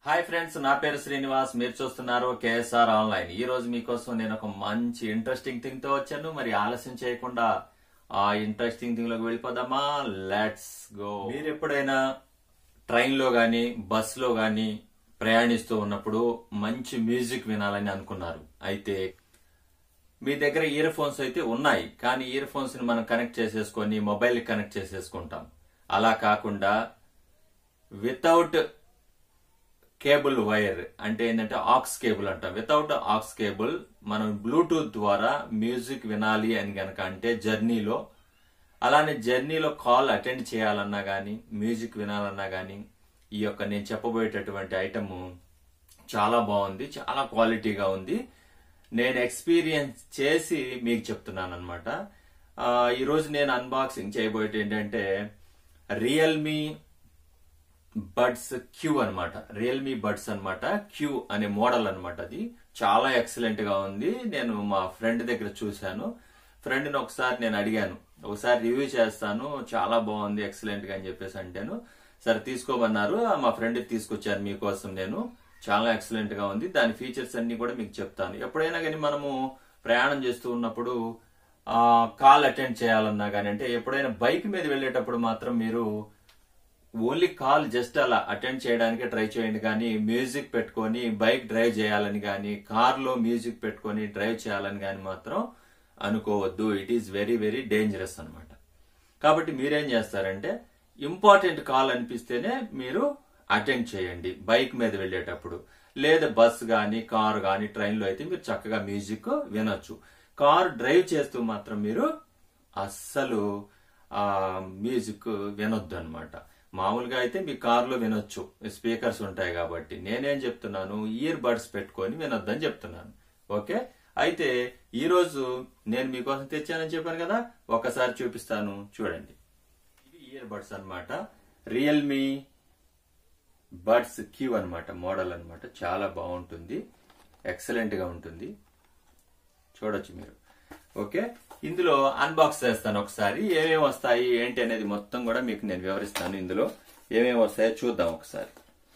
hi friends నా పేరు శ్రీనివాస్ మీరు చూస్తున్నారు కేఎస్ఆర్ ఆన్లైన్ ఈ రోజు మీకోసం నేను ఒక మంచి ఇంట్రెస్టింగ్ థింగ్ తో వచ్చాను మరి ఆలస్యం చేయకుండా ఆ ఇంట్రెస్టింగ్ థింగ్ లోకి వెళ్ళిపోదామా లెట్స్ గో మీరు ఎప్పుడైనా ట్రైన్ లో గాని బస్ లో గాని ప్రయాణిస్తూ ఉన్నప్పుడు మంచి మ్యూజిక్ వినాలని అనుకున్నారు అయితే మీ దగ్గర ఇయర్ ఫోన్స్ అయితే ఉన్నాయి కానీ ఇయర్ ఫోన్స్ ని మనం కనెక్ట్ చేసేసుకొని మొబైల్ కనెక్ట్ చేసేసుకుంటాం అలా కాకుండా వితౌట్ కేబుల్ వైర్ అంటే ఏంటంటే ఆక్స్ కేబుల్ అంటాం వితౌట్ ఆక్స్ కేబుల్ మనం బ్లూటూత్ ద్వారా మ్యూజిక్ వినాలి అని గనక అంటే జర్నీలో అలానే జర్నీలో కాల్ అటెండ్ చేయాలన్నా గానీ మ్యూజిక్ వినాలన్నా గానీ ఈ యొక్క నేను చెప్పబోయేటటువంటి ఐటమ్ చాలా బాగుంది చాలా క్వాలిటీగా ఉంది నేను ఎక్స్పీరియన్స్ చేసి మీకు చెప్తున్నాను అనమాట ఈ రోజు నేను అన్బాక్సింగ్ చేయబోయేది ఏంటంటే రియల్మీ బడ్స్ క్యూ అనమాట రియల్మీ బడ్స్ అన్నమాట క్యూ అనే మోడల్ అన్నమాట అది చాలా ఎక్సలెంట్ గా ఉంది నేను మా ఫ్రెండ్ దగ్గర చూశాను ఫ్రెండ్ ని ఒకసారి నేను అడిగాను ఒకసారి రివ్యూ చేస్తాను చాలా బాగుంది ఎక్సలెంట్ గా అని చెప్పేసి అంటాను సరే తీసుకోమన్నారు మా ఫ్రెండ్ తీసుకొచ్చారు మీకోసం నేను చాలా ఎక్సలెంట్ గా ఉంది దాని ఫీచర్స్ అన్ని కూడా మీకు చెప్తాను ఎప్పుడైనా కానీ మనము ప్రయాణం చేస్తూ ఉన్నప్పుడు ఆ కాల్ అటెండ్ చేయాలన్నా కానీ అంటే ఎప్పుడైనా బైక్ మీద వెళ్ళేటప్పుడు మాత్రం మీరు ఓన్లీ కాల్ జస్ట్ అలా అటెండ్ చేయడానికి ట్రై చేయండి కానీ మ్యూజిక్ పెట్టుకొని బైక్ డ్రైవ్ చేయాలని కానీ కార్ లో మ్యూజిక్ పెట్టుకొని డ్రైవ్ చేయాలని కానీ మాత్రం అనుకోవద్దు it is very very dangerous అనమాట కాబట్టి మీరేం చేస్తారంటే ఇంపార్టెంట్ కాల్ అనిపిస్తేనే మీరు అటెండ్ చేయండి బైక్ మీద వెళ్ళేటప్పుడు లేదా బస్ గాని కార్ గాని ట్రైన్ లో అయితే మీరు చక్కగా మ్యూజిక్ వినొచ్చు కార్ డ్రైవ్ చేస్తూ మాత్రం మీరు అస్సలు ఆ మ్యూజిక్ వినొద్దు అనమాట మామూలుగా అయితే మీ కార్లో వినొచ్చు స్పీకర్స్ ఉంటాయి కాబట్టి నేనేం చెప్తున్నాను ఇయర్ బడ్స్ పెట్టుకొని వినొద్దని చెప్తున్నాను ఓకే అయితే ఈ రోజు నేను మీకోసం తెచ్చానని చెప్పాను కదా ఒకసారి చూపిస్తాను చూడండి ఇది ఇయర్ బడ్స్ అనమాట రియల్మీ బడ్స్ క్యూ అనమాట మోడల్ అనమాట చాలా బాగుంటుంది ఎక్సలెంట్ గా ఉంటుంది చూడొచ్చు మీరు ఓకే ఇందులో అన్బాక్స్ చేస్తాను ఒకసారి ఏమేమి వస్తాయి ఏంటి అనేది మొత్తం కూడా మీకు నేను వివరిస్తాను ఇందులో ఏమేమి వస్తాయో చూద్దాం ఒకసారి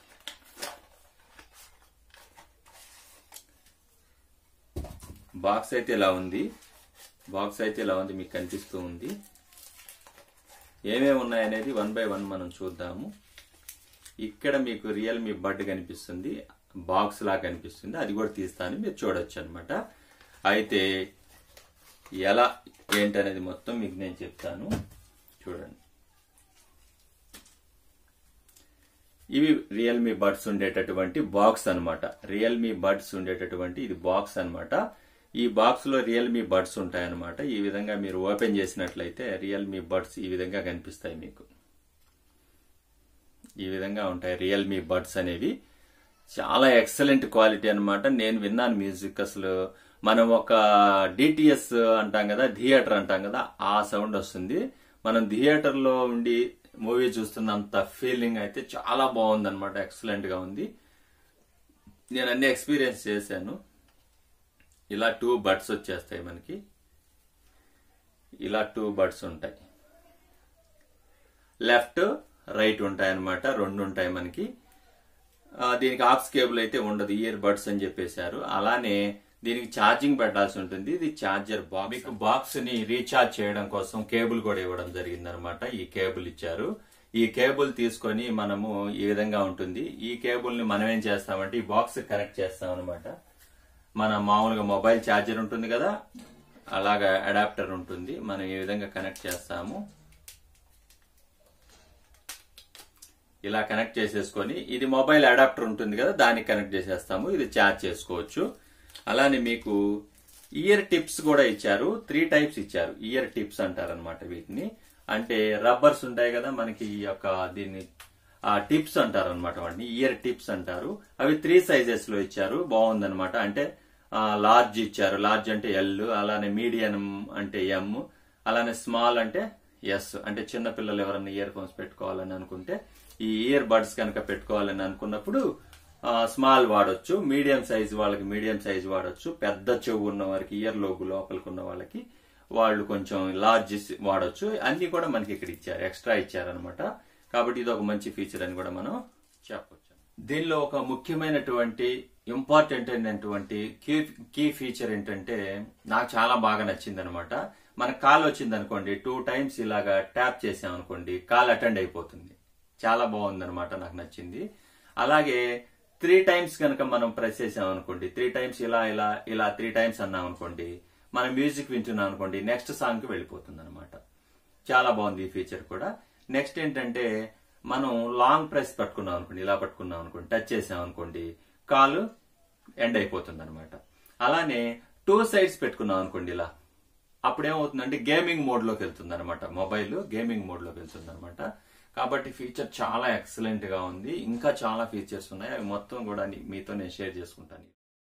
బాక్స్ అయితే ఇలా ఉంది బాక్స్ అయితే ఇలా ఉంది మీకు కనిపిస్తూ ఉంది ఏమేమి ఉన్నాయనేది వన్ బై వన్ మనం చూద్దాము ఇక్కడ మీకు రియల్మీ బడ్ కనిపిస్తుంది బాక్స్ లా కనిపిస్తుంది అది కూడా తీస్తాను మీరు చూడొచ్చు అనమాట అయితే ఎలా ఏంటనేది మొత్తం మీకు నేను చెప్తాను చూడండి ఇవి రియల్మీ బడ్స్ ఉండేటటువంటి బాక్స్ అనమాట రియల్మీ బడ్స్ ఉండేటటువంటి ఇది బాక్స్ అనమాట ఈ బాక్స్ లో రియల్మీ బడ్స్ ఉంటాయన్నమాట ఈ విధంగా మీరు ఓపెన్ చేసినట్లయితే రియల్మీ బడ్స్ ఈ విధంగా కనిపిస్తాయి మీకు ఈ విధంగా ఉంటాయి రియల్మీ బడ్స్ అనేవి చాలా ఎక్సలెంట్ క్వాలిటీ అనమాట నేను విన్నాను మ్యూజిక్ అసలు మనం ఒక డిటిఎస్ అంటాం కదా థియేటర్ అంటాం కదా ఆ సౌండ్ వస్తుంది మనం థియేటర్ లో ఉండి మూవీ చూస్తున్నంత ఫీలింగ్ అయితే చాలా బాగుంది అనమాట ఎక్సలెంట్ గా ఉంది నేను అన్ని ఎక్స్పీరియన్స్ చేశాను ఇలా టూ బడ్స్ వచ్చేస్తాయి మనకి ఇలా టూ బడ్స్ ఉంటాయి లెఫ్ట్ రైట్ ఉంటాయి అనమాట రెండు ఉంటాయి మనకి దీనికి ఆక్స్ కేబుల్ అయితే ఉండదు ఇయర్ బడ్స్ అని చెప్పేశారు అలానే దీనికి ఛార్జింగ్ పెట్టాల్సి ఉంటుంది ఇది ఛార్జర్ బాక్స్ మీకు బాక్స్ ని రీఛార్జ్ చేయడం కోసం కేబుల్ కూడా ఇవ్వడం జరిగింది అనమాట ఈ కేబుల్ ఇచ్చారు ఈ కేబుల్ తీసుకొని మనము ఈ విధంగా ఉంటుంది ఈ కేబుల్ ని మనం ఏం చేస్తామంటే ఈ బాక్స్ కనెక్ట్ చేస్తాం అనమాట మన మామూలుగా మొబైల్ ఛార్జర్ ఉంటుంది కదా అలాగా అడాప్టర్ ఉంటుంది మనం ఈ విధంగా కనెక్ట్ చేస్తాము ఇలా కనెక్ట్ చేసేసుకొని ఇది మొబైల్ అడాప్టర్ ఉంటుంది కదా దానికి కనెక్ట్ చేసేస్తాము ఇది ఛార్జ్ చేసుకోవచ్చు అలానే మీకు ఇయర్ టిప్స్ కూడా ఇచ్చారు త్రీ టైప్స్ ఇచ్చారు ఇయర్ టిప్స్ అంటారనమాట వీటిని అంటే రబ్బర్స్ ఉంటాయి కదా మనకి ఈ యొక్క దీన్ని ఆ టిప్స్ అంటారు అనమాట వాటిని ఇయర్ టిప్స్ అంటారు అవి త్రీ సైజెస్ లో ఇచ్చారు బాగుందనమాట అంటే లార్జ్ ఇచ్చారు లార్జ్ అంటే ఎల్ అలానే మీడియం అంటే ఎం అలానే స్మాల్ అంటే ఎస్ అంటే చిన్న పిల్లలు ఎవరన్నా ఇయర్ ఫోన్స్ పెట్టుకోవాలని అనుకుంటే ఈ ఇయర్ బడ్స్ కనుక పెట్టుకోవాలని అనుకున్నప్పుడు స్మాల్ వాడొచ్చు మీడియం సైజ్ వాళ్ళకి మీడియం సైజ్ వాడొచ్చు పెద్ద చెవు ఉన్న వారికి ఇయర్ లోగు లోపలికి ఉన్న వాళ్ళకి వాళ్ళు కొంచెం లార్జ్ వాడొచ్చు అన్ని కూడా మనకి ఇక్కడ ఇచ్చారు ఎక్స్ట్రా ఇచ్చారనమాట కాబట్టి ఇది ఒక మంచి ఫీచర్ అని కూడా మనం చెప్పొచ్చు దీనిలో ఒక ముఖ్యమైనటువంటి ఇంపార్టెంట్ అయినటువంటి కీ కీ ఫీచర్ ఏంటంటే నాకు చాలా బాగా నచ్చింది అనమాట మన కాల్ వచ్చింది అనుకోండి టూ టైమ్స్ ఇలాగా ట్యాప్ చేసాం అనుకోండి కాల్ అటెండ్ అయిపోతుంది చాలా బాగుంది అనమాట నాకు నచ్చింది అలాగే త్రీ టైమ్స్ కనుక మనం ప్రెస్ చేసాం అనుకోండి త్రీ టైమ్స్ ఇలా ఇలా ఇలా త్రీ టైమ్స్ అన్నాం అనుకోండి మనం మ్యూజిక్ వింటున్నాం అనుకోండి నెక్స్ట్ సాంగ్ కి వెళ్ళిపోతుంది అనమాట చాలా బాగుంది ఈ ఫీచర్ కూడా నెక్స్ట్ ఏంటంటే మనం లాంగ్ ప్రెస్ పట్టుకున్నాం అనుకోండి ఇలా పట్టుకున్నాం అనుకోండి టచ్ చేసాం అనుకోండి కాలు ఎండ్ అయిపోతుంది అనమాట అలానే టూ సైడ్స్ పెట్టుకున్నాం అనుకోండి ఇలా అప్పుడేమవుతుందంటే గేమింగ్ మోడ్ లోకి వెళ్తుంది అనమాట మొబైల్ గేమింగ్ మోడ్ లోకి వెళ్తుంది అనమాట కాబట్టి ఫీచర్ చాలా ఎక్సలెంట్ గా ఉంది ఇంకా చాలా ఫీచర్స్ ఉన్నాయి అవి మొత్తం కూడా నీ- మీతో నేను షేర్ చేసుకుంటాను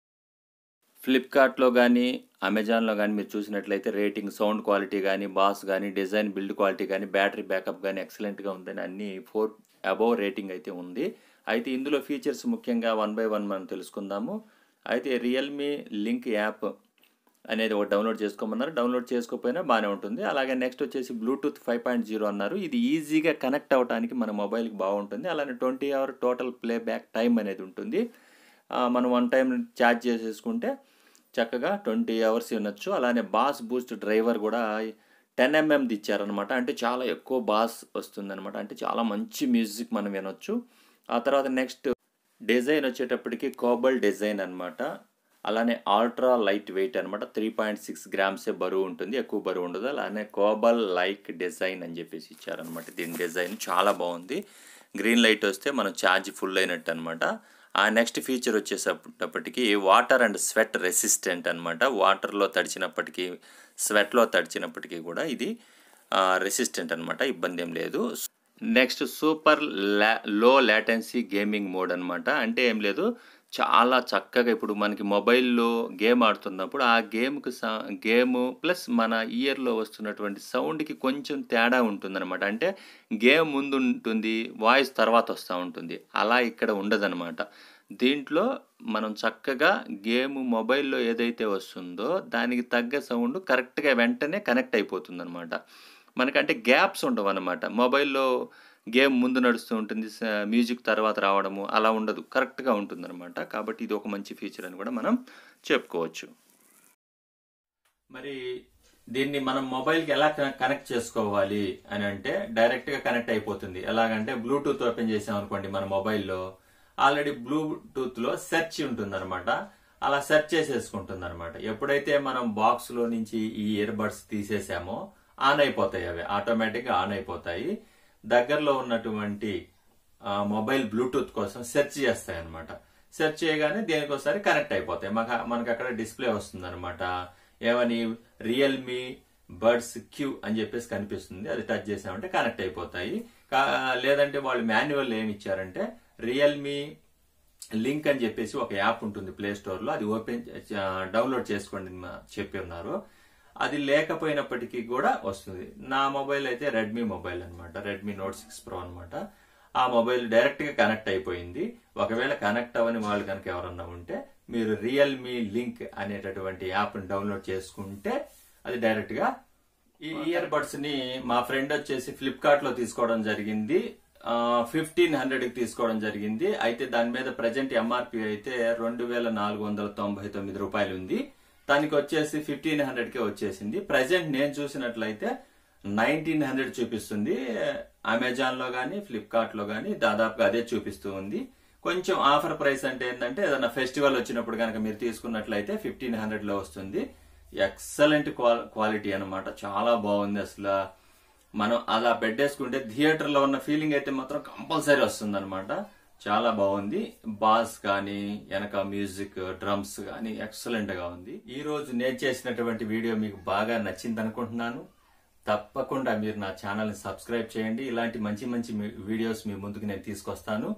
ఫ్లిప్కార్ట్లో కానీ అమెజాన్లో కానీ మీరు చూసినట్లయితే రేటింగ్ సౌండ్ క్వాలిటీ కానీ బాస్ కానీ డిజైన్ బిల్డ్ క్వాలిటీ కానీ బ్యాటరీ బ్యాకప్ కానీ ఎక్సలెంట్గా ఉందని అన్ని ఫోర్ అబౌవ్ రేటింగ్ అయితే ఉంది అయితే ఇందులో ఫీచర్స్ ముఖ్యంగా వన్ బై వన్ మనం తెలుసుకుందాము అయితే రియల్మీ లింక్ యాప్ అనేది ఒకటి డౌన్లోడ్ చేసుకోమన్నారు డౌన్లోడ్ చేసుకోకపోయినా బాగానే ఉంటుంది అలాగే నెక్స్ట్ వచ్చేసి బ్లూటూత్ ఫైవ్ పాయింట్ జీరో అన్నారు ఇది ఈజీగా కనెక్ట్ అవ్వడానికి మన మొబైల్కి బాగుంటుంది అలానే twenty hour total playback time అనేది ఉంటుంది ఆ, మనం వన్ టైం ఛార్జ్ చేసేసుకుంటే చక్కగా ట్వంటీ అవర్స్ వినొచ్చు అలానే బాస్ బూస్ట్ డ్రైవర్ కూడా టెన్ ఎంఎంది ఇచ్చారనమాట అంటే చాలా ఎక్కువ బాస్ వస్తుందన్నమాట అంటే చాలా మంచి మ్యూజిక్ మనం వినొచ్చు ఆ తర్వాత నెక్స్ట్ డిజైన్ వచ్చేటప్పటికి కోబల్ డిజైన్ అన్నమాట అలానే ఆల్ట్రా లైట్ వెయిట్ అనమాట త్రీ పాయింట్ సిక్స్ గ్రామ్సే బరువు ఉంటుంది ఎక్కువ బరువు ఉండదు అలానే కోబల్ లైక్ డిజైన్ అని చెప్పేసి ఇచ్చారనమాట దీని డిజైన్ చాలా బాగుంది గ్రీన్ లైట్ వస్తే మనం ఛార్జ్ ఫుల్ అయినట్టు అనమాట ఆ నెక్స్ట్ ఫీచర్ వచ్చేటప్పటికి వాటర్ అండ్ స్వెట్ రెసిస్టెంట్ అనమాట వాటర్లో తడిచినప్పటికీ స్వెట్లో తడిచినప్పటికీ కూడా ఇది రెసిస్టెంట్ అనమాట ఇబ్బంది ఏం లేదు నెక్స్ట్ సూపర్ లా లో లాటెన్సీ గేమింగ్ మోడ్ అనమాట అంటే ఏం లేదు చాలా చక్కగా ఇప్పుడు మనకి మొబైల్లో గేమ్ ఆడుతున్నప్పుడు ఆ గేమ్కి సా గేమ్ ప్లస్ మన ఇయర్లో వస్తున్నటువంటి సౌండ్కి కొంచెం తేడా ఉంటుందన్నమాట అంటే గేమ్ ముందు ఉంటుంది వాయిస్ తర్వాత వస్తూ ఉంటుంది అలా ఇక్కడ ఉండదన్నమాట దీంట్లో మనం చక్కగా గేమ్ మొబైల్లో ఏదైతే వస్తుందో దానికి తగ్గ సౌండ్ కరెక్ట్గా వెంటనే కనెక్ట్ అయిపోతుంది అనమాట మనకంటే గ్యాప్స్ ఉండవు అనమాట మొబైల్లో గేమ్ ముందు నడుస్తూ ఉంటుంది స- మ్యూజిక్ తర్వాత రావడము అలా ఉండదు కరెక్ట్గా ఉంటుందన్నమాట కాబట్టి ఇది ఒక మంచి ఫీచర్ అని కూడా మనం చెప్పుకోవచ్చు మరి దీన్ని మనం మొబైల్కి ఎలా కనె- కనెక్ట్ చేసుకోవాలి అని అంటే డైరెక్ట్ గా కనెక్ట్ అయిపోతుంది ఎలాగంటే బ్లూటూత్ ఓపెన్ చేసాం అనుకోండి మన మొబైల్లో ఆల్రెడీ బ్లూటూత్ లో సెర్చ్ ఉంటుంది అలా సెర్చ్ చేసేసుకుంటుంది అనమాట ఎప్పుడైతే మనం బాక్స్ లో నుంచి ఈ ఇయర్ బడ్స్ తీసేసామో ఆన్ అయిపోతాయి అవి ఆటోమేటిక్ గా ఆన్ అయిపోతాయి దగ్గరలో ఉన్నటువంటి ఆ, మొబైల్ బ్లూటూత్ కోసం సెర్చ్ చేస్తాయి అనమాట సెర్చ్ చేయగానే దేనికోసారి కనెక్ట్ అయిపోతాయి మాకు మనకు అక్కడ డిస్ప్లే వస్తుంది అనమాట ఏమని రియల్మీ బర్డ్స్ క్యూ అని చెప్పేసి కనిపిస్తుంది అది టచ్ చేసామంటే కనెక్ట్ అయిపోతాయి కా- లేదంటే వాళ్ళు మాన్యువల్ ఏమి ఇచ్చారంటే రియల్మీ లింక్ అని చెప్పేసి ఒక యాప్ ఉంటుంది ప్లే స్టోర్ లో అది ఓపెన్ డౌన్లోడ్ చేసుకోండి అని మా- చెప్పి ఉన్నారు అది లేకపోయినప్పటికీ కూడా వస్తుంది నా మొబైల్ అయితే రెడ్మీ మొబైల్ అన్నమాట రెడ్మీ నోట్ సిక్స్ ప్రో అన్నమాట ఆ మొబైల్ డైరెక్ట్ గా కనెక్ట్ అయిపోయింది ఒకవేళ కనెక్ట్ అవ్వని వాళ్ళు కనుక ఎవరన్నా ఉంటే మీరు రియల్మీ లింక్ అనేటటువంటి యాప్ డౌన్లోడ్ చేసుకుంటే అది డైరెక్ట్ గా ఈ ఇయర్ బడ్స్ ని మా ఫ్రెండ్ వచ్చేసి ఫ్లిప్కార్ట్ లో తీసుకోవడం జరిగింది ఫిఫ్టీన్ హండ్రెడ్ కి తీసుకోవడం జరిగింది అయితే దాని మీద ప్రజెంట్ ఎంఆర్పి అయితే రెండు వేల నాలుగు వందల తొంభై తొమ్మిది రూపాయలు ఉంది దానికి వచ్చేసి ఫిఫ్టీన్ హండ్రెడ్ కే వచ్చేసింది ప్రజెంట్ నేను చూసినట్లయితే నైన్టీన్ హండ్రెడ్ చూపిస్తుంది అమెజాన్ లో గానీ ఫ్లిప్కార్ట్ లో గానీ దాదాపుగా అదే చూపిస్తూ ఉంది కొంచెం ఆఫర్ ప్రైస్ అంటే ఏంటంటే ఏదైనా ఫెస్టివల్ వచ్చినప్పుడు కనుక మీరు తీసుకున్నట్లయితే ఫిఫ్టీన్ హండ్రెడ్ లో వస్తుంది ఎక్సలెంట్ క్వాలిటీ అన్నమాట చాలా బాగుంది అసలు మనం అలా పెట్టేసుకుంటే థియేటర్ లో ఉన్న ఫీలింగ్ అయితే మాత్రం కంపల్సరీ వస్తుంది అనమాట చాలా బాగుంది బాస్ కానీ వెనక మ్యూజిక్ డ్రమ్స్ కానీ ఎక్సలెంట్ గా ఉంది ఈ రోజు నేను చేసినటువంటి వీడియో మీకు బాగా నచ్చింది అనుకుంటున్నాను తప్పకుండా మీరు నా ఛానల్ ని సబ్స్క్రైబ్ చేయండి ఇలాంటి మంచి మంచి మీ- వీడియోస్ మీ ముందుకు నేను తీసుకొస్తాను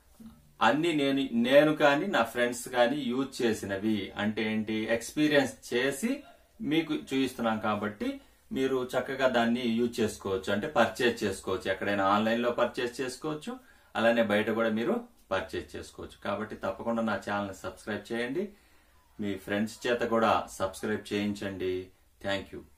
అన్ని నేను నేను కానీ నా ఫ్రెండ్స్ కానీ యూజ్ చేసినవి అంటే ఏంటి ఎక్స్పీరియన్స్ చేసి మీకు చూపిస్తున్నాం కాబట్టి మీరు చక్కగా దాన్ని యూజ్ చేసుకోవచ్చు అంటే పర్చేజ్ చేసుకోవచ్చు ఎక్కడైనా ఆన్లైన్ లో పర్చేజ్ చేసుకోవచ్చు అలానే బయట కూడా మీరు పర్చేజ్ చేసుకోవచ్చు కాబట్టి తప్పకుండా నా ఛానల్ సబ్స్క్రైబ్ చేయండి మీ ఫ్రెండ్స్ చేత కూడా సబ్స్క్రైబ్ చేయించండి థ్యాంక్ యూ